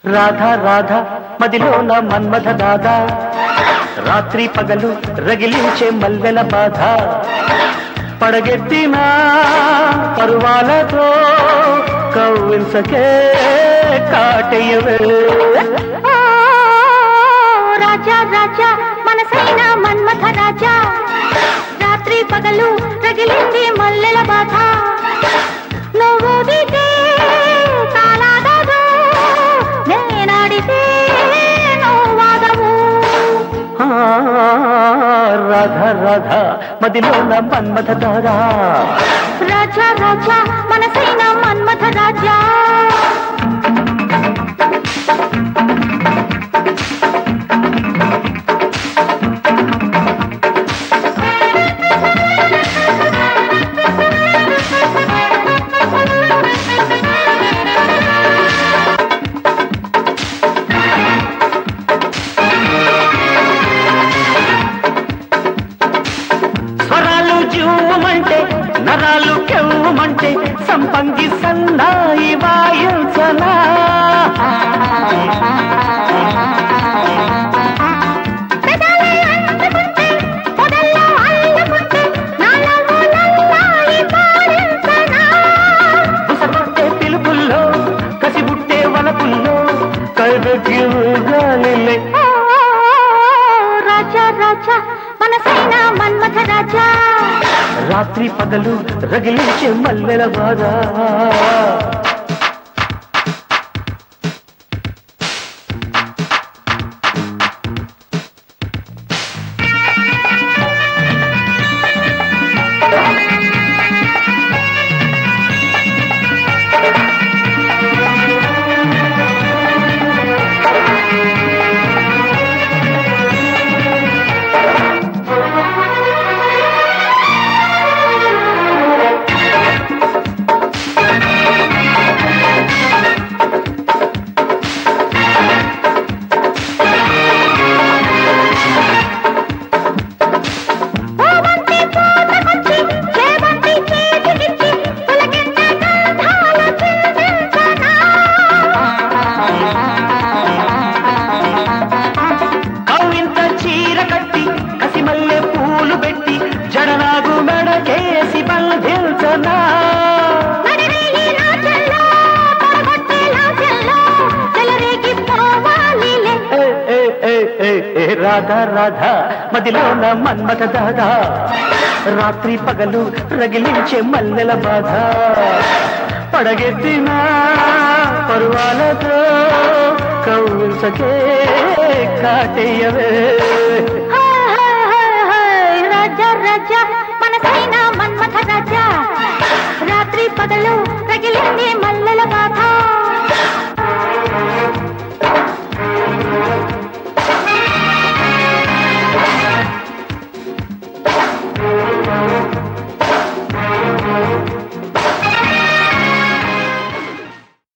రాధా రాధా మదిలోన మన్మథ దాదా రాత్రి పగలు రగిలించే మల్లెల బాధ పడగెత్తిన పరువాలతో కవ్వించకే కాటయ్యవే ఓ రాజా రాజా మనసైన మన్మథ రాజా రాత్రి పగలు రగిలింది మల్లెల బాధ నువ్వు దిగే తాళాగదు నేనాడితే నువ్వాగవు ఆ, రాధా రాధా మదిలోన మన్మథ దాదా రాజా రాజా మనసైన మన్మథ రాజా స్వరాలు జూమంటే నరాలు కెవ్వమంటే సంపంగి సన్నాయి వాయించనా పెదాలే అంటుకుంటే పొదల్లో అల్లుకుంటే నాలో లల్లాయి పాడించనా బుసబుట్టే పిలుపుల్లో కసిబుట్టే వలపుల్లో కైదకి గాలిలే ఓ రాజా రాజా మనసైన మన్మథ రాజా రాత్రి పగలు రగిలించే మల్లెల బాధ పూవంతి పూతకొచ్చి చేమంతి చేతికిచ్చి పులకింత గంధాలు చిందించనా కవ్వింత చీర కట్టి కసిమల్లె పూలు పెట్టి జడనాగు మెడకేసి బంధించనా నడిరేయి రాజల్లో పడగొట్టే లాజల్లో చెలరేగి పోవాలిలే ఏ, ఏ, ఏ, ఏ, ఏ, రాధా రాధా మదిలోన మన్మథ దాదా రాత్రి పగలు రగిలించే మల్లెల బాధ పడగెత్తిన పరువాలతో కవ్వించకే కాటేయవే హాయ్ హాయ్ హాయ్ హాయ్ రాజా రాజా మనసైన మన్మథ రాజా రాత్రి పగలు రగిలింది మల్లెల బాధ